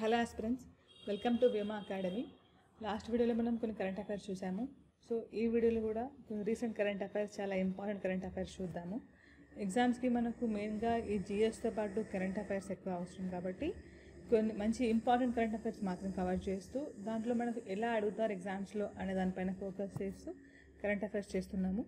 Hello aspirants welcome to Vema academy last వీడియోలో మనం కొన్ని కరెంట్ అఫైర్స్ చూసాము సో ఈ వీడియోలో కూడా కొన్ని రీసెంట్ కరెంట్ అఫైర్స్ చాలా ఇంపార్టెంట్ కరెంట్ అఫైర్స్ చూద్దాము ఎగ్జామ్స్కి మనకు మెయిన్గా ఈ జిఎస్తో పాటు కరెంట్ అఫైర్స్ ఎక్కువ అవసరం కాబట్టి కొన్ని మంచి ఇంపార్టెంట్ కరెంట్ అఫైర్స్ మాత్రం కవర్ చేస్తూ దాంట్లో మనకు ఎలా అడుగుతారు ఎగ్జామ్స్లో అనే దానిపైన ఫోకస్ చేస్తూ కరెంట్ అఫైర్స్ చేస్తున్నాము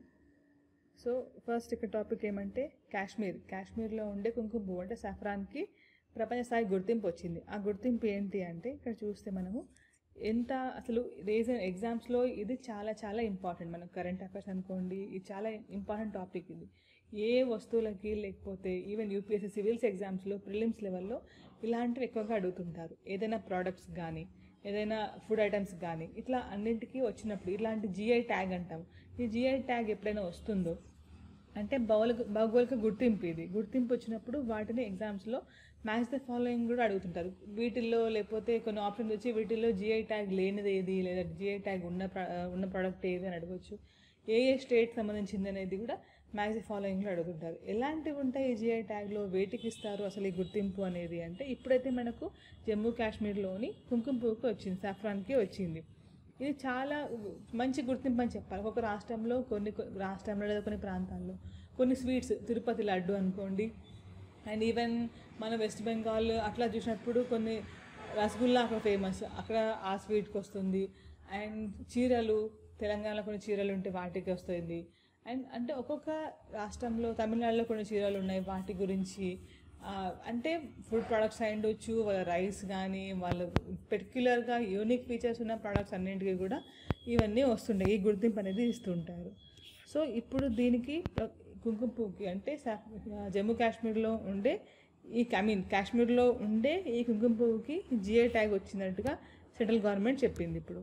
సో ఫస్ట్ ఇక్కడ టాపిక్ ఏమంటే కాశ్మీర్ కాశ్మీర్లో ఉండే కుంకుమ పువ్వు అంటే సఫ్రాన్కి ప్రపంచ స్థాయి గుర్తింపు వచ్చింది ఆ గుర్తింపు ఏంటి అంటే ఇక్కడ చూస్తే మనము ఎంత అసలు రీజన్ ఎగ్జామ్స్లో ఇది చాలా చాలా ఇంపార్టెంట్ మనకు కరెంట్ అఫైర్స్ అనుకోండి ఇది చాలా ఇంపార్టెంట్ టాపిక్ ఇది ఏ వస్తువులకి లేకపోతే ఈవెన్ యూపీఎస్సీ సివిల్స్ ఎగ్జామ్స్లో ప్రిలిమ్స్ లెవెల్లో ఇలాంటివి ఎక్కువగా అడుగుతుంటారు ఏదైనా ప్రోడక్ట్స్ కానీ ఏదైనా ఫుడ్ ఐటమ్స్ కానీ ఇట్లా అన్నింటికి వచ్చినప్పుడు ఇలాంటి జిఐ ట్యాగ్ అంటాం ఈ జిఐ ట్యాగ్ ఎప్పుడైనా వస్తుందో అంటే భౌగోళిక భౌగోళిక గుర్తింపు ఇది గుర్తింపు వచ్చినప్పుడు వాటిని ఎగ్జామ్స్లో మ్యాచ్ ద ఫాలోయింగ్ కూడా అడుగుతుంటారు వీటిల్లో లేకపోతే కొన్ని ఆప్షన్స్ వచ్చి వీటిల్లో జిఐ ట్యాగ్ లేనిది ఏది లేదా జిఐ ట్యాగ్ ఉన్న ప్ర- ఉన్న ప్రోడక్ట్ ఏది అని అడగవచ్చు ఏ ఏ స్టేట్ సంబంధించింది అనేది కూడా మ్యాచ్ ద ఫాలోయింగ్లో అడుగుతుంటారు ఎలాంటివి ఉంటాయి ఈ జిఐ ట్యాగ్లో వేటికి ఇస్తారు అసలు ఈ గుర్తింపు అనేది అంటే ఇప్పుడైతే మనకు జమ్మూ కాశ్మీర్లోని కుంకుమ పువ్వుకి వచ్చింది సాఫ్రాన్కి వచ్చింది ఇది చాలా మంచి గుర్తింపు అని చెప్పాలి ఒక రాష్ట్రంలో కొన్ని కొ- రాష్ట్రంలో లేదా కొన్ని ప్రాంతాల్లో కొన్ని స్వీట్స్ తిరుపతి లడ్డు అనుకోండి అండ్ ఈవెన్ మన వెస్ట్ బెంగాల్ అట్లా చూసినప్పుడు కొన్ని రసగుల్లా అక్కడ ఫేమస్ అక్కడ ఆ స్వీట్కి వస్తుంది అండ్ చీరలు తెలంగాణలో కొన్ని చీరలు ఉంటే వాటికి వస్తుంది అండ్ అంటే ఒక్కొక్క రాష్ట్రంలో తమిళనాడులో కొన్ని చీరలు ఉన్నాయి వాటి గురించి ఆ, అంటే ఫుడ్ ప్రొడక్ట్స్ అయి ఉండొచ్చు వాళ్ళ రైస్ కానీ వాళ్ళ పెర్క్యులర్గా యూనిక్ ఫీచర్స్ ఉన్న ప్రొడక్ట్స్ అన్నింటికి కూడా ఇవన్నీ వస్తుంటాయి ఈ గుర్తింపు అనేది ఇస్తుంటారు సో ఇప్పుడు దీనికి ప్ర- కుంకుమ పువ్వుకి అంటే సా- జమ్మూ కాశ్మీర్లో ఉండే ఈ ఐ మీన్ కాశ్మీర్లో ఉండే ఈ కుంకుమ పువ్వుకి జిఐ ట్యాగ్ వచ్చినట్టుగా సెంట్రల్ గవర్నమెంట్ చెప్పింది ఇప్పుడు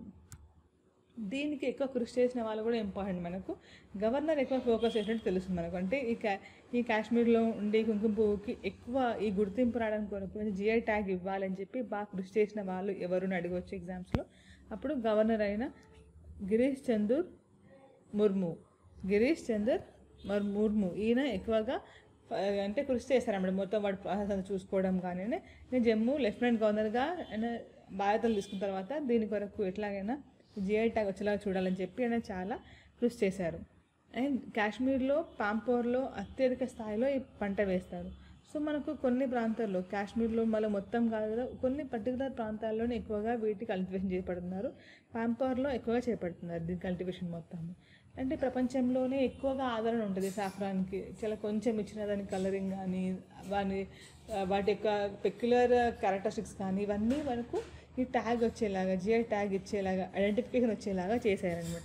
దీనికి ఎక్కువ కృషి చేసిన వాళ్ళు కూడా ఇంపార్టెంట్ మనకు గవర్నర్ ఎక్కువ ఫోకస్ చేసినట్టు తెలుస్తుంది మనకు అంటే ఈ కా ఈ కాశ్మీర్లో ఉండే కుంకుమ పువ్వుకి ఎక్కువ ఈ గుర్తింపు రావడానికి కొరకు జిఐ ట్యాగ్ ఇవ్వాలని చెప్పి బాగా కృషి చేసిన వాళ్ళు ఎవరుని అడగవచ్చు ఎగ్జామ్స్లో అప్పుడు గవర్నర్ అయిన గిరీష్ చందూర్ ముర్ము గిరీష్ చందర్ మరి ముర్ము ఈయన ఎక్కువగా ఆ, అంటే కృషి చేశారన్నమాట మొత్తం వాడి ప్రాసెస్ అంతా చూసుకోవడం కానీ నేను జమ్మూ లెఫ్టినెంట్ గవర్నర్గా ఆయన బాధ్యతలు తీసుకున్న తర్వాత దీని కొరకు ఎట్లాగైనా జిఐ ట్యాగ్ వచ్చేలాగా చూడాలని చెప్పి ఆయన చాలా కృషి చేశారు అండ్ కాశ్మీర్లో పాంపోర్లో అత్యధిక స్థాయిలో ఈ పంట వేస్తారు సో మనకు కొన్ని ప్రాంతాల్లో కాశ్మీర్లో మళ్ళీ మొత్తం కాదు కదా కొన్ని పర్టికులర్ ప్రాంతాల్లోనే ఎక్కువగా వీటి కల్టివేషన్ చేపడుతున్నారు పాంపోర్లో ఎక్కువగా చేపడుతున్నారు దీని కల్టివేషన్ మొత్తం అంటే ప్రపంచంలోనే ఎక్కువగా ఆదరణ ఉంటుంది సాఫ్రాన్కి చాలా కొంచెం ఇచ్చిన దాని కలరింగ్ కానీ వాని వాటి యొక్క పెక్యులర్ క్యారెక్టరిస్టిక్స్ కానీ ఇవన్నీ మనకు ఈ ట్యాగ్ వచ్చేలాగా జిఐ ట్యాగ్ ఇచ్చేలాగా ఐడెంటిఫికేషన్ వచ్చేలాగా చేశారనమాట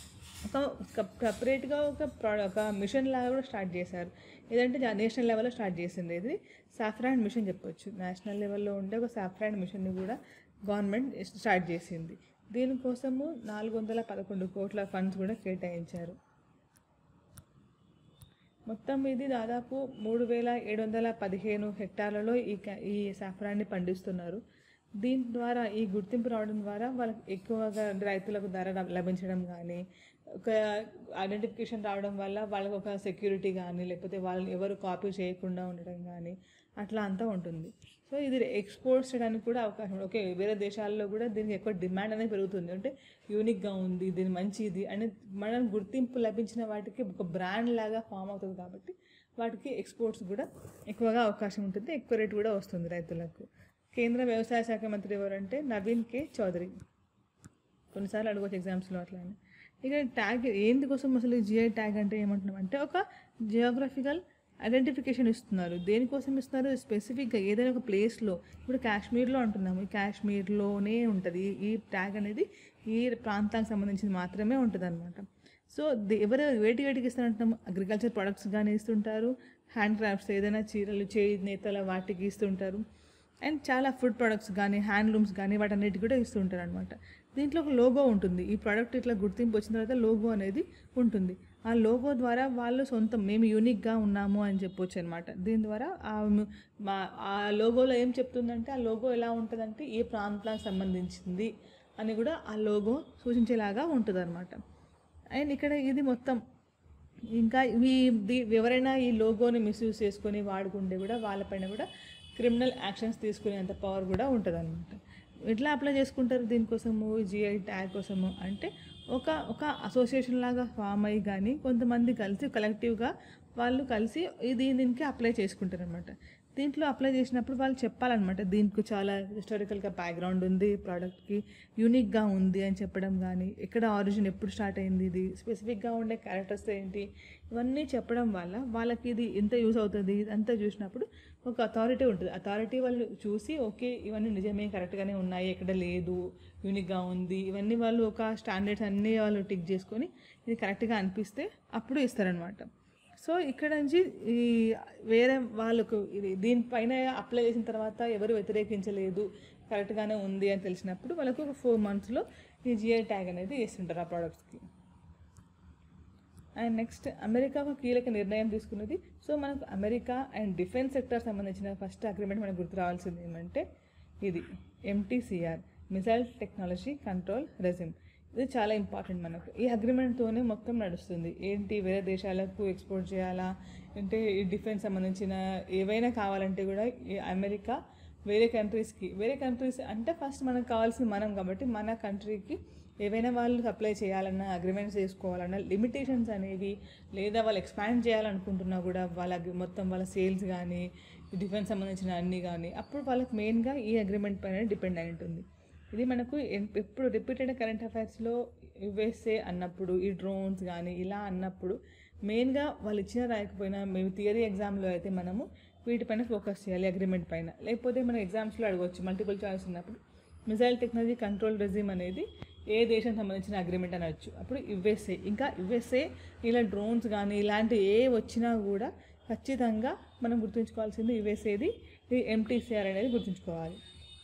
ఒక సపరేట్గా ఒక ప్రోడ ఒక మిషన్ లాగా కూడా స్టార్ట్ చేశారు ఏదంటే జా- నేషనల్ లెవెల్లో స్టార్ట్ చేసింది ఇది సాఫ్రాన్ మిషన్ చెప్పొచ్చు నేషనల్ లెవెల్లో ఉండే ఒక సాఫ్రాన్ మిషన్ని కూడా గవర్నమెంట్ స్టార్ట్ చేసింది దీనికోసము నాలుగు వందల పదకొండు కోట్ల ఫండ్స్ కూడా కేటాయించారు మొత్తం ఇది దాదాపు మూడు వేల ఏడు వందల పదిహేను హెక్టార్లలో ఈ క- ఈ సాఫ్రాన్ని పండిస్తున్నారు దీని ద్వారా ఈ గుర్తింపు రావడం ద్వారా వాళ్ళకి ఎక్కువగా రైతులకు ధర లభ- లభించడం కానీ ఒక ఐడెంటిఫికేషన్ రావడం వల్ల వాళ్ళకి ఒక సెక్యూరిటీ కానీ లేకపోతే వాళ్ళు ఎవరు కాపీ చేయకుండా ఉండడం కానీ అట్లా అంతా ఉంటుంది సో ఇది ఎక్స్పోర్ట్స్ చేయడానికి కూడా అవకాశం ఉంది. ఓకే వేరే దేశాల్లో కూడా దీనికి ఎక్కువ డిమాండ్ అనేది పెరుగుతుంది అంటే యూనిక్గా ఉంది దీని మంచిది అని మనం గుర్తింపు లభించిన వాటికి ఒక బ్రాండ్ లాగా ఫామ్ అవుతుంది కాబట్టి వాటికి ఎక్స్పోర్ట్స్ కూడా ఎక్కువగా అవకాశం ఉంటుంది ఎక్కువ రేటు కూడా వస్తుంది రైతులకు కేంద్ర వ్యవసాయ శాఖ మంత్రి ఎవరంటే నవీన్ కే చౌదరి కొన్నిసార్లు అడగవచ్చు ఎగ్జామ్స్లో అట్లానే ఇక ట్యాగ్ ఎందుకోసం అసలు జిఐ ట్యాగ్ అంటే ఏమంటున్నాం అంటే ఒక జియోగ్రఫికల్ ఐడెంటిఫికేషన్ ఇస్తున్నారు దేనికోసం ఇస్తున్నారు స్పెసిఫిక్గా ఏదైనా ఒక ప్లేస్లో ఇప్పుడు కాశ్మీర్లో అంటున్నాము ఈ కాశ్మీర్లోనే ఉంటుంది ఈ- ఈ ట్యాగ్ అనేది ఈ ప్రాంతానికి సంబంధించింది మాత్రమే ఉంటుంది అనమాట సో ది- ఎవరు వేటి వేటికి ఇస్తారంటున్నాం అగ్రికల్చర్ ప్రొడక్ట్స్ కానీ ఇస్తుంటారు హ్యాండ్ క్రాఫ్ట్స్ ఏదైనా చీరలు చేయి నేతల వాటికి ఇస్తుంటారు అండ్ చాలా ఫుడ్ ప్రొడక్ట్స్ కానీ హ్యాండ్లూమ్స్ కానీ వాటన్నిటి కూడా ఇస్తుంటారు అనమాట దీంట్లో ఒక లోగో ఉంటుంది ఈ ప్రోడక్ట్ ఇట్లా గుర్తింపు వచ్చిన తర్వాత లోగో అనేది ఉంటుంది ఆ లోగో ద్వారా వాళ్ళు సొంతం మేము యూనిక్గా ఉన్నాము అని చెప్పొచ్చు అనమాట దీని ద్వారా ఆ ము- మా ఆ లోగోలో ఏం చెప్తుందంటే ఆ లోగో ఎలా ఉంటుందంటే ఏ ప్రాంతానికి సంబంధించింది అని కూడా ఆ లోగో సూచించేలాగా ఉంటుంది అనమాట అండ్ ఇక్కడ ఇది మొత్తం ఇంకా ఈ దీ- ఎవరైనా ఈ లోగోని మిస్యూజ్ చేసుకొని వాడుకుంటే కూడా వాళ్ళపైన కూడా క్రిమినల్ యాక్షన్స్ తీసుకునేంత పవర్ కూడా ఉంటుంది అనమాట ఎట్లా అప్లై చేసుకుంటారు దీనికోసము జిఐ ట్యాగ్ కోసము అంటే ఒక ఒక అసోసియేషన్ లాగా ఫామ్ అయ్యి కానీ కొంతమంది కలిసి కలెక్టివ్గా వాళ్ళు కలిసి ఇది దీనికి అప్లై చేసుకుంటారు అనమాట దీంట్లో అప్లై చేసినప్పుడు వాళ్ళు చెప్పాలన్నమాట దీనికి చాలా హిస్టారికల్గా బ్యాక్గ్రౌండ్ ఉంది ప్రోడక్ట్కి యూనిక్గా ఉంది అని చెప్పడం కానీ ఎక్కడ ఆరిజిన్ ఎప్పుడు స్టార్ట్ అయింది ఇది స్పెసిఫిక్గా ఉండే క్యారెక్టర్స్ ఏంటి ఇవన్నీ చెప్పడం వల్ల వాళ్ళకి ఇది ఎంత యూస్ అవుతుంది ఇదంతా చూసినప్పుడు ఒక అథారిటీ ఉంటుంది అథారిటీ వాళ్ళు చూసి ఓకే ఇవన్నీ నిజమే కరెక్ట్గానే ఉన్నాయి ఎక్కడ లేదు యూనిక్గా ఉంది ఇవన్నీ వాళ్ళు ఒక స్టాండర్డ్స్ అన్నీ వాళ్ళు టిక్ చేసుకొని ఇది కరెక్ట్గా అనిపిస్తే అప్పుడు ఇస్తారనమాట సో ఇక్కడ నుంచి ఈ వేరే వాళ్ళకు ఇది దీనిపైన అప్లై చేసిన తర్వాత ఎవరు వ్యతిరేకించలేదు కరెక్ట్గానే ఉంది అని తెలిసినప్పుడు వాళ్ళకు ఒక ఫోర్ మంత్స్లో ఈ జిఐ ట్యాగ్ అనేది వేస్తుంటారు ఆ ప్రోడక్ట్స్కి అండ్ నెక్స్ట్ అమెరికా ఒక కీలక నిర్ణయం తీసుకున్నది సో మనకు అమెరికా అండ్ డిఫెన్స్ సెక్టర్ సంబంధించిన ఫస్ట్ అగ్రిమెంట్ మనకు గుర్తు రావాల్సింది ఏమంటే ఇది MTCR missile technology control regime ఇది చాలా ఇంపార్టెంట్ మనకు ఈ అగ్రిమెంట్తోనే మొత్తం నడుస్తుంది ఏంటి వేరే దేశాలకు ఎక్స్పోర్ట్ చేయాలా అంటే ఈ డిఫెన్స్ సంబంధించిన ఏవైనా కావాలంటే కూడా ఈ అమెరికా వేరే కంట్రీస్కి వేరే కంట్రీస్ అంటే ఫస్ట్ మనకు కావాల్సింది మనం కాబట్టి మన కంట్రీకి ఏవైనా వాళ్ళు సప్లై చేయాలన్నా అగ్రిమెంట్స్ చేసుకోవాలన్నా లిమిటేషన్స్ అనేవి లేదా వాళ్ళు ఎక్స్పాండ్ చేయాలనుకుంటున్నా కూడా వాళ్ళ అగ్రి- మొత్తం వాళ్ళ సేల్స్ కానీ డిఫెన్స్ సంబంధించిన అన్నీ కానీ అప్పుడు వాళ్ళకి మెయిన్గా ఈ అగ్రిమెంట్ పైన డిపెండ్ అయి ఉంటుంది ఇది మనకు ఎన్- ఎప్పుడు రిపీటెడ్ కరెంట్ అఫైర్స్లో యుఎస్ఏ అన్నప్పుడు ఈ డ్రోన్స్ కానీ ఇలా అన్నప్పుడు మెయిన్గా వాళ్ళు ఇచ్చిన రాయకపోయినా మేము థియరీ ఎగ్జామ్లో అయితే మనము వీటిపైన ఫోకస్ చేయాలి అగ్రిమెంట్ పైన లేకపోతే మనం ఎగ్జామ్స్లో అడగవచ్చు మల్టిపుల్ చాయిస్ ఉన్నప్పుడు మిసైల్ టెక్నాలజీ కంట్రోల్ రెజిమ్ అనేది ఏ దేశం సంబంధించిన అగ్రిమెంట్ అనొచ్చు అప్పుడు యుఎస్ఏ ఇంకా యుఎస్ఏ ఇలా డ్రోన్స్ కానీ ఇలాంటి ఏ వచ్చినా కూడా ఖచ్చితంగా మనం గుర్తుంచుకోవాల్సింది యుఎస్ఏది ఈ ఎంటీసీఆర్ అనేది గుర్తుంచుకోవాలి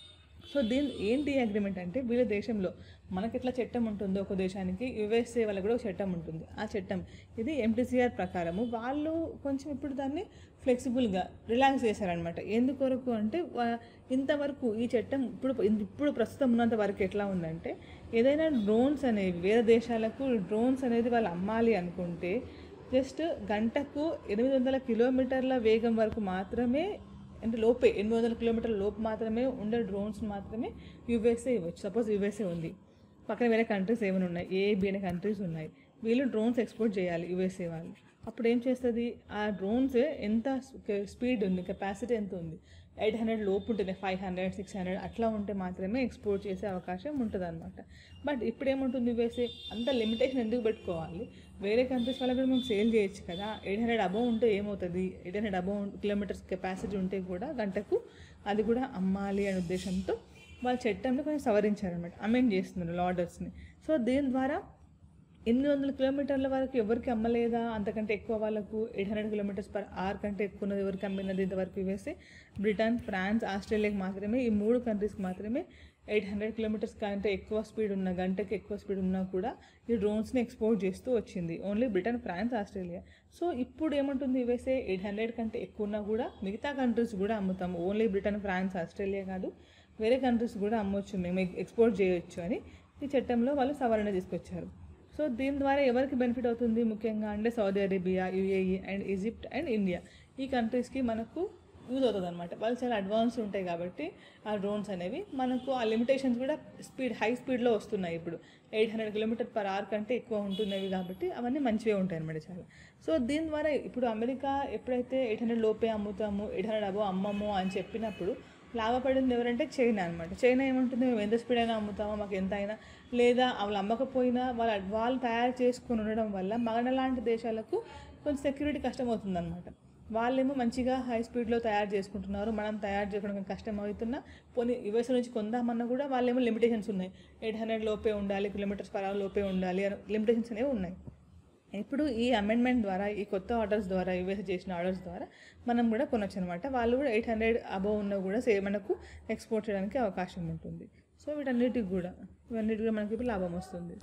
సో దీని ఏంటి అగ్రిమెంట్ అంటే వీళ్ళ దేశంలో మనకి ఎట్లా చట్టం ఉంటుందో ఒక దేశానికి యుఎస్ఏ వాళ్ళకి కూడా ఒక చట్టం ఉంటుంది ఆ చట్టం ఇది ఎంటీసీఆర్ ప్రకారము వాళ్ళు కొంచెం ఇప్పుడు దాన్ని ఫ్లెక్సిబుల్గా రిలాక్స్ చేశారనమాట ఎందుకొరకు అంటే వా- ఇంతవరకు ఈ చట్టం ఇప్పుడు ఇప్పుడు ప్రస్తుతం ఉన్నంత వరకు ఎట్లా ఉందంటే ఏదైనా డ్రోన్స్ అనేవి వేరే దేశాలకు డ్రోన్స్ అనేది వాళ్ళు అమ్మాలి అనుకుంటే జస్ట్ గంటకు ఎనిమిది వందల కిలోమీటర్ల వేగం వరకు మాత్రమే అంటే లోపే ఎనిమిది వందల కిలోమీటర్ల లోపు మాత్రమే ఉండే డ్రోన్స్ మాత్రమే యూఎస్ఏ ఇవ్వచ్చు సపోజ్ యూఎస్ఏ ఉంది పక్కన వేరే కంట్రీస్ ఏమైనా ఉన్నాయి ఏ బి అనే కంట్రీస్ ఉన్నాయి వీళ్ళు డ్రోన్స్ ఎక్స్పోర్ట్ చేయాలి యూఎస్ఏ వాళ్ళు అప్పుడు ఏం చేస్తుంది ఆ డ్రోన్స్ ఎంత స్పీడ్ ఉంది కెపాసిటీ ఎంత ఉంది ఎయిట్ హండ్రెడ్ లోపు ఉంటుంది ఫైవ్ హండ్రెడ్ సిక్స్ హండ్రెడ్ అట్లా ఉంటే మాత్రమే ఎక్స్పోర్ట్ చేసే అవకాశం ఉంటుంది అనమాట బట్ ఇప్పుడు ఏముంటుంది యూఎస్ఏ అంత లిమిటేషన్ ఎందుకు పెట్టుకోవాలి వేరే కంట్రీస్ వాళ్ళకి కూడా మేము సేల్ చేయొచ్చు కదా ఎయిట్ హండ్రెడ్ అబౌవ్ ఉంటే ఏమవుతుంది eight hundred above kilometres capacity ఉంటే కూడా గంటకు అది కూడా అమ్మాలి అనే ఉద్దేశంతో వాళ్ళ చట్టంలో కొంచెం సవరించారనమాట అమెండ్ చేస్తున్నారు లాడర్స్ని సో దీని ద్వారా ఎనిమిది వందల కిలోమీటర్ల వరకు ఎవరికి అమ్మలేదా అంతకంటే ఎక్కువ వాళ్ళకు eight hundred kilometres per hour కంటే ఎక్కువ ఉన్నది ఎవరికి అమ్మినది ఇంతవరకు వేస్తే బ్రిటన్ ఫ్రాన్స్ ఆస్ట్రేలియాకి మాత్రమే ఈ మూడు కంట్రీస్కి మాత్రమే ఎయిట్ హండ్రెడ్ కిలోమీటర్స్ కంటే ఎక్కువ స్పీడ్ ఉన్న గంటకి ఎక్కువ స్పీడ్ ఉన్నా కూడా ఈ డ్రోన్స్ని ఎక్స్పోర్ట్ చేస్తూ వచ్చింది only Britain France Australia so ఇప్పుడు ఏముంటుంది యుఎస్ఏ ఎయిట్ హండ్రెడ్ కంటే ఎక్కువ ఉన్నా కూడా మిగతా కంట్రీస్ కూడా అమ్ముతాము ఓన్లీ బ్రిటన్ ఫ్రాన్స్ ఆస్ట్రేలియా కాదు వేరే కంట్రీస్ కూడా అమ్మొచ్చు మేము ఎక్స్పోర్ట్ చేయొచ్చు అని ఈ చట్టంలో వాళ్ళు సవరణ తీసుకొచ్చారు సో దీని ద్వారా ఎవరికి బెనిఫిట్ అవుతుంది ముఖ్యంగా అంటే Saudi Arabia UAE and Egypt and India ఈ కంట్రీస్కి మనకు యూజ్ అవుతుంది అనమాట వాళ్ళు చాలా అడ్వాన్స్ ఉంటాయి కాబట్టి ఆ డ్రోన్స్ అనేవి మనకు ఆ లిమిటేషన్స్ కూడా స్పీడ్ హై స్పీడ్లో వస్తున్నాయి ఇప్పుడు eight hundred kilometre per hour కంటే ఎక్కువ ఉంటున్నవి కాబట్టి అవన్నీ మంచివే ఉంటాయి అనమాట చాలా సో దీని ద్వారా ఇప్పుడు అమెరికా ఎప్పుడైతే ఎయిట్ హండ్రెడ్ లోపే అమ్ముతాము ఎయిట్ హండ్రెడ్ అబో అమ్మము అని చెప్పినప్పుడు లాభపడింది ఎవరంటే చైనా అనమాట చైనా ఏమంటుంది మేము ఎంత స్పీడ్ అయినా అమ్ముతామో మాకు ఎంత అయినా లేదా వాళ్ళు అమ్మకపోయినా వాళ్ళ వాళ్ళు తయారు చేసుకుని ఉండడం వల్ల మగన లాంటి దేశాలకు కొంచెం సెక్యూరిటీ కష్టం అవుతుందన్నమాట వాళ్ళేమో మంచిగా హై స్పీడ్లో తయారు చేసుకుంటున్నారు మనం తయారు చేసుకోవడం కష్టం అవుతున్నా పోనీ యుఎస్ నుంచి కొందామన్నా కూడా వాళ్ళేమో లిమిటేషన్స్ ఉన్నాయి ఎయిట్ హండ్రెడ్ లోపే ఉండాలి కిలోమీటర్స్ పర్ అవర్ లోపే ఉండాలి అని లిమిటేషన్స్ అనేవి ఉన్నాయి ఇప్పుడు ఈ అమెండ్మెంట్ ద్వారా ఈ కొత్త ఆర్డర్స్ ద్వారా యూఎస్ చేసిన ఆర్డర్స్ ద్వారా మనం కూడా కొనొచ్చు అనమాట వాళ్ళు కూడా ఎయిట్ హండ్రెడ్ అబవ్ ఉన్నా కూడా సే మనకు ఎక్స్పోర్ట్ చేయడానికి అవకాశం ఉంటుంది సో వీటన్నిటికి కూడా ఇవన్నిటికి కూడా మనకి ఇప్పుడు లాభం వస్తుంది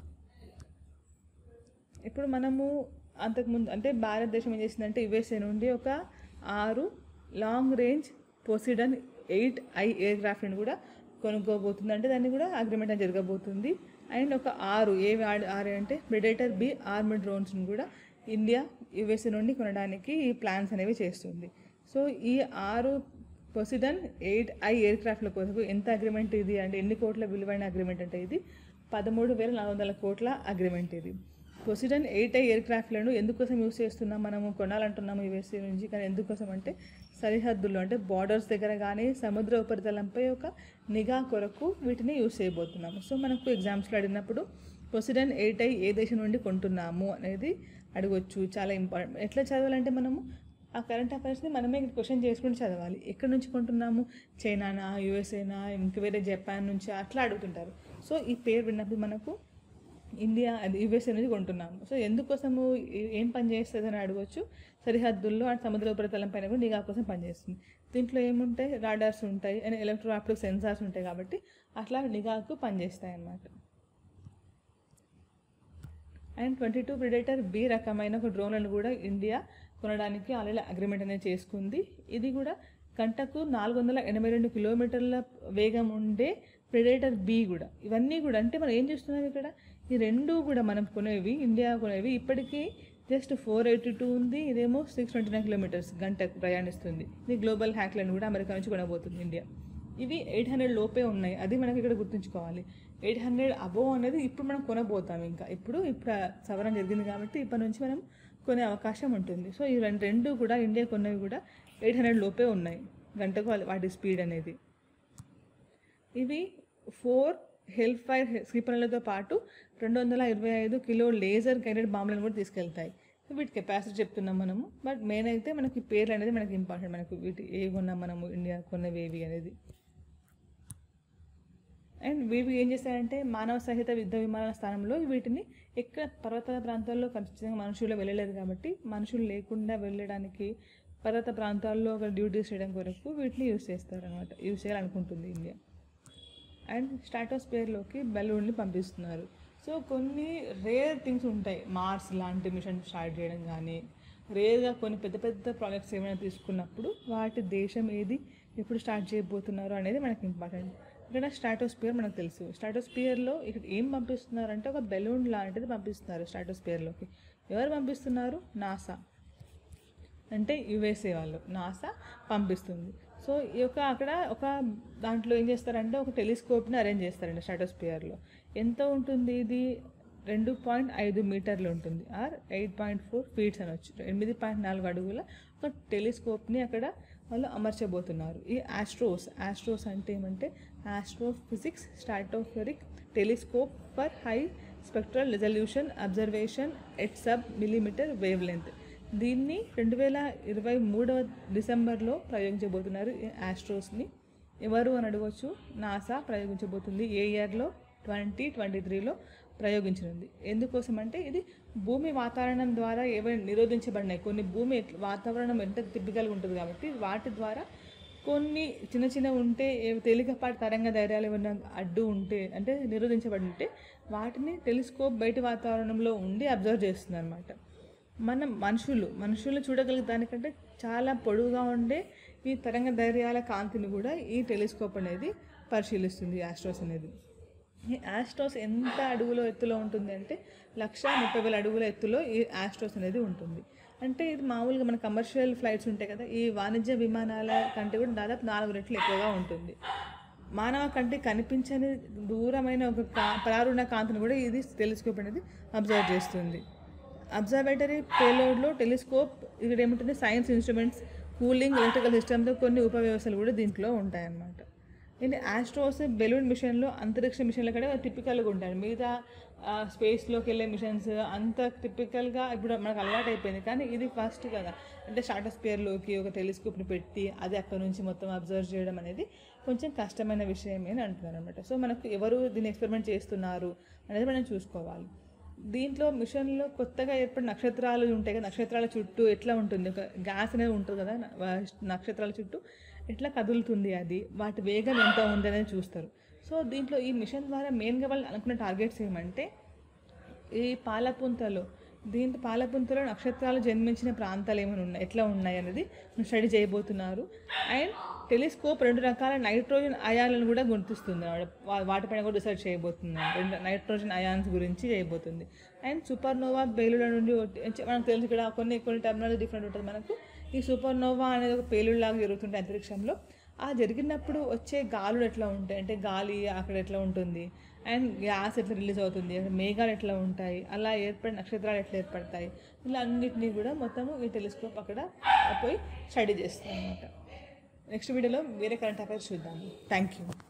ఇప్పుడు మనము అంతకుముందు అంటే భారతదేశం ఏం చేసిందంటే యుఎస్ఏ నుండి ఒక ఆరు long range Poseidon eight I ఎయిర్ క్రాఫ్ట్ని కూడా కొనుక్కోబోతుంది అంటే దాన్ని కూడా అగ్రిమెంట్ అని జరగబోతుంది అండ్ ఒక ఆరు ఏవి ఆడు- ఆరు అంటే ప్రెడేటర్ బి ఆర్మీ డ్రోన్స్ని కూడా ఇండియా యుఎస్ఏ నుండి కొనడానికి ఈ ప్లాన్స్ అనేవి చేస్తుంది సో ఈ ఆరు పొసిడన్ ఎయిట్ ఐ ఎయిర్ క్రాఫ్ట్ల కొరకు ఎంత అగ్రిమెంట్ ఇది అంటే ఎన్ని కోట్ల విలువైన అగ్రిమెంట్ అంటే ఇది పదమూడు వేల నాలుగు వందల కోట్ల అగ్రిమెంట్ ఇది పొసిడన్ ఎయిట్ ఐ ఎయిర్ క్రాఫ్ట్లను ఎందుకోసం యూస్ చేస్తున్నాం మనము కొనాలంటున్నాము యూఎస్ఏ నుంచి కానీ ఎందుకోసం అంటే సరిహద్దుల్లో అంటే బార్డర్స్ దగ్గర కానీ సముద్ర ఉపరితలంపై ఒక నిఘా కొరకు వీటిని యూస్ చేయబోతున్నాము సో మనకు ఎగ్జామ్స్లో అడిగినప్పుడు పొసిడన్ ఎయిట్ ఐ ఏ దేశం నుండి కొంటున్నాము అనేది అడగొచ్చు చాలా ఇంపార్టెంట్ ఎట్లా చదవాలంటే మనము ఆ కరెంట్ అఫైర్స్ని మనమే క్వశ్చన్ చేసుకుని చదవాలి ఎక్కడి నుంచి కొంటున్నాము చైనానా యూఎస్ఏనా ఇంక వేరే జపాన్ నుంచి అట్లా అడుగుతుంటారు సో ఈ పేరు విన్నప్పుడు మనకు ఇండియా అది యూఎస్ఏ నుంచి కొంటున్నాము సో ఎందుకోసము ఏ- ఏం పని చేస్తుంది అని అడగవచ్చు సరిహద్దుల్లో అండ్ సముద్ర ఉపరితలం పైన కూడా నిఘా కోసం పనిచేస్తుంది దీంట్లో ఏముంటాయి రాడార్స్ ఉంటాయి అండ్ ఎలక్ట్రో ఆప్టిక్ సెన్సార్స్ ఉంటాయి కాబట్టి అట్లా నిఘాకు పనిచేస్తాయి అన్నమాట and twenty two predator B రకమైన ఒక డ్రోన్లను కూడా ఇండియా కొనడానికి ఆల్రెడీ అగ్రిమెంట్ అనేది చేసుకుంది ఇది కూడా గంటకు నాలుగు వందల ఎనభై రెండు కిలోమీటర్ల వేగం ఉండే ప్రిడేటర్ బి కూడా ఇవన్నీ కూడా అంటే మనం ఏం చేస్తున్నాం ఇక్కడ ఈ రెండు కూడా మనం కొనేవి ఇండియా కొనేవి ఇప్పటికీ జస్ట్ ఫోర్ ఎయిటీ టూ ఉంది ఇదేమో సిక్స్ ట్వంటీ నైన్ కిలోమీటర్స్ గంటకు ప్రయాణిస్తుంది ఇది గ్లోబల్ హ్యాక్లను కూడా అమెరికా నుంచి కొనబోతుంది ఇండియా ఇవి ఎయిట్ హండ్రెడ్ లోపే ఉన్నాయి అది మనకి ఇక్కడ గుర్తుంచుకోవాలి ఎయిట్ హండ్రెడ్ అబోవ్ అనేది ఇప్పుడు మనం కొనబోతాం ఇంకా ఇప్పుడు ఇప్పుడు ఆ సవరణ జరిగింది కాబట్టి ఇప్పటి నుంచి మనం కొనే అవకాశం ఉంటుంది సో ఈ రెండు రెండు కూడా ఇండియా కొన్నవి కూడా ఎయిట్ హండ్రెడ్ లోపే ఉన్నాయి గంటకు వాళ్ళ- వాటి స్పీడ్ అనేది ఇవి ఫోర్ హెల్ప్ ఫైర్ క్షిపణులతో పాటు రెండు వందల ఇరవై ఐదు కిలో లేజర్ గైడెడ్ బాంబులను కూడా తీసుకెళ్తాయి సో వీటి కెపాసిటీ చెప్తున్నాం మనము బట్ మెయిన్ అయితే మనకి పేర్లు అనేది మనకి ఇంపార్టెంట్ మనకు వీటి ఏ కొన్నాం మనము ఇండియా కొన్నవి ఏవి అనేది అండ్ వీవి ఏం చేస్తారంటే మానవ సహిత యుద్ధ విమానాల స్థానంలో వీటిని ఎక్కడ పర్వత ప్రాంతాల్లో ఖచ్చితంగా మనుషులు వెళ్ళలేదు కాబట్టి మనుషులు లేకుండా వెళ్ళడానికి పర్వత ప్రాంతాల్లో ఒక డ్యూటీస్ చేయడం కొరకు వీటిని యూస్ చేస్తారనమాట యూస్ చేయాలనుకుంటుంది ఇండియా అండ్ స్ట్రాటోస్పియర్లోకి బెలూన్ని పంపిస్తున్నారు సో కొన్ని రేర్ థింగ్స్ ఉంటాయి మార్స్ లాంటి మిషన్ స్టార్ట్ చేయడం కానీ రేర్గా కొన్ని పెద్ద పెద్ద ప్రాజెక్ట్స్ ఏమైనా తీసుకున్నప్పుడు వాటి దేశం ఏది ఎప్పుడు స్టార్ట్ చేయబోతున్నారు అనేది మనకి ఇంపార్టెంట్ ఇక్కడ స్ట్రాటోస్పియర్ మనకు తెలుసు స్ట్రాటోస్పియర్లో ఇక్కడ ఏం పంపిస్తున్నారు అంటే ఒక బెలూన్ లాంటిది పంపిస్తున్నారు స్ట్రాటోస్పియర్లోకి ఎవరు పంపిస్తున్నారు నాసా అంటే యుఎస్ఏ వాళ్ళు నాసా పంపిస్తుంది సో ఈ యొక్క అక్కడ ఒక దాంట్లో ఏం చేస్తారంటే ఒక టెలిస్కోప్ని అరేంజ్ చేస్తారండి స్ట్రాటోస్పియర్లో ఎంత ఉంటుంది ఇది రెండు పాయింట్ ఐదు మీటర్లు ఉంటుంది or eight point four feets అనొచ్చు ఎనిమిది పాయింట్ నాలుగు అడుగుల ఒక టెలిస్కోప్ని అక్కడ వాళ్ళు అమర్చబోతున్నారు ఈ ఆస్ట్రోస్ ఆస్ట్రోస్ అంటే ఏమంటే astrophysics stratospheric telescope for high spectral resolution observation at sub millimetre wavelength దీన్ని రెండు వేల ఇరవై మూడవ డిసెంబర్లో ప్రయోగించబోతున్నారు ఈ ఆస్ట్రోస్ని ఎవరు అని అడగవచ్చు నాసా ప్రయోగించబోతుంది ఏ ఇయర్లో ట్వంటీ ట్వంటీ త్రీలో ప్రయోగించనుంది ఎందుకోసం అంటే ఇది భూమి వాతావరణం ద్వారా ఏవైనా నిరోధించబడినాయి కొన్ని భూమి ఎట్ల- వాతావరణం ఎంత టిపికల్గా ఉంటుంది కాబట్టి వాటి ద్వారా కొన్ని చిన్న చిన్న ఉంటే ఏ- తేలికపాటి తరంగ ధైర్యాలు ఏమైనా అడ్డు ఉంటే అంటే నిరోధించబడి ఉంటే వాటిని టెలిస్కోప్ బయట వాతావరణంలో ఉండి అబ్జర్వ్ చేస్తుంది అనమాట మనం మనుషులు మనుషులు చూడగలిగే దానికంటే చాలా పొడవుగా ఉండే ఈ తరంగ ధైర్యాల కాంతిని కూడా ఈ టెలిస్కోప్ అనేది పరిశీలిస్తుంది ఆస్ట్రోస్ అనేది ఈ ఆస్ట్రోస్ ఎంత అడుగులో ఎత్తులో ఉంటుంది అంటే లక్ష ముప్పై వేల అడుగుల ఎత్తులో ఈ ఆస్ట్రోస్ అనేది ఉంటుంది అంటే ఇది మామూలుగా మన కమర్షియల్ ఫ్లైట్స్ ఉంటాయి కదా ఈ వాణిజ్య విమానాల కంటే కూడా దాదాపు నాలుగు రెట్లు ఎక్కువగా ఉంటుంది మానవ కంటే కనిపించని దూరమైన ఒక కా పరారుణ కాంతిని కూడా ఇది టెలిస్కోప్ అనేది అబ్జర్వ్ చేస్తుంది అబ్జర్వేటరీ పేలోడ్లో టెలిస్కోప్ ఇక్కడ ఏముంటుంది సైన్స్ ఇన్స్ట్రుమెంట్స్ కూలింగ్ ఎలక్ట్రికల్ సిస్టమ్తో కొన్ని ఉపవ్యవస్థలు కూడా దీంట్లో ఉంటాయన్నమాట ఇది ఆస్ట్రోస్ బెలూన్ మిషన్లో అంతరిక్ష మిషన్ల కంటే టిపికల్గా ఉంటాయి మిగతా ఆ, స్పేస్లోకి వెళ్ళే మిషన్స్ అంత టిపికల్గా ఇప్పుడు మనకు అలవాటు అయిపోయింది కానీ ఇది ఫస్ట్ కదా అంటే స్టాటస్పియర్లోకి ఒక టెలిస్కోప్ని పెట్టి అది అక్కడ నుంచి మొత్తం అబ్జర్వ్ చేయడం అనేది కొంచెం కష్టమైన విషయమే అని అంటున్నారు అనమాట సో మనకు ఎవరు దీన్ని ఎక్స్పెరిమెంట్ చేస్తున్నారు అనేది మనం చూసుకోవాలి దీంట్లో మిషన్లో కొత్తగా ఏర్పడిన నక్షత్రాలు ఉంటాయి కదా నక్షత్రాల చుట్టూ ఎట్లా ఉంటుంది ఒక గ్యాస్ అనేది ఉంటుంది కదా న- వా- నక్షత్రాల చుట్టూ ఎట్లా కదులుతుంది అది వాటి వేగం ఎంత ఉంది అనేది చూస్తారు సో దీంట్లో ఈ మిషన్ ద్వారా మెయిన్గా వాళ్ళు అనుకున్న టార్గెట్స్ ఏమంటే ఈ పాలపుంతలో దీంట్లో పాలపుంతలో నక్షత్రాలు జన్మించిన ప్రాంతాలు ఏమైనా ఉన్నాయి ఎట్లా ఉన్నాయి అనేది స్టడీ చేయబోతున్నారు అండ్ టెలిస్కోప్ రెండు రకాల నైట్రోజన్ అయాన్లను కూడా గుర్తిస్తుంది వాడు- వా- వాటిపైన కూడా రీసెర్చ్ చేయబోతుంది రెండు నైట్రోజన్ అయాన్స్ గురించి చేయబోతుంది అండ్ సూపర్నోవా బేలుల నుండి ఒకటి- అంటే మనకు తెలుసు ఇక్కడ కొన్ని కొన్ని టెర్మినాలజీ డిఫరెంట్ ఉంటుంది మనకు ఈ సూపర్నోవా అనేది ఒక పేలుడు లాగా జరుగుతుంటే అంతరిక్షంలో ఆ జరిగినప్పుడు వచ్చే గాలులు ఎట్లా ఉంటాయి అంటే గాలి అక్కడ ఎట్లా ఉంటుంది అండ్ గ్యాస్ ఎట్లా రిలీజ్ అవుతుంది అంటే మేఘాలు ఎట్లా ఉంటాయి అలా ఏర్పడిన నక్షత్రాలు ఎట్లా ఏర్పడతాయి ఇలా అన్నిటినీ కూడా మొత్తము ఈ టెలిస్కోప్ అక్కడ పోయి స్టడీ చేస్తుంది అనమాట నెక్స్ట్ వీడియోలో వేరే కరెంట్ అఫైర్స్ చూద్దాము థ్యాంక్ యూ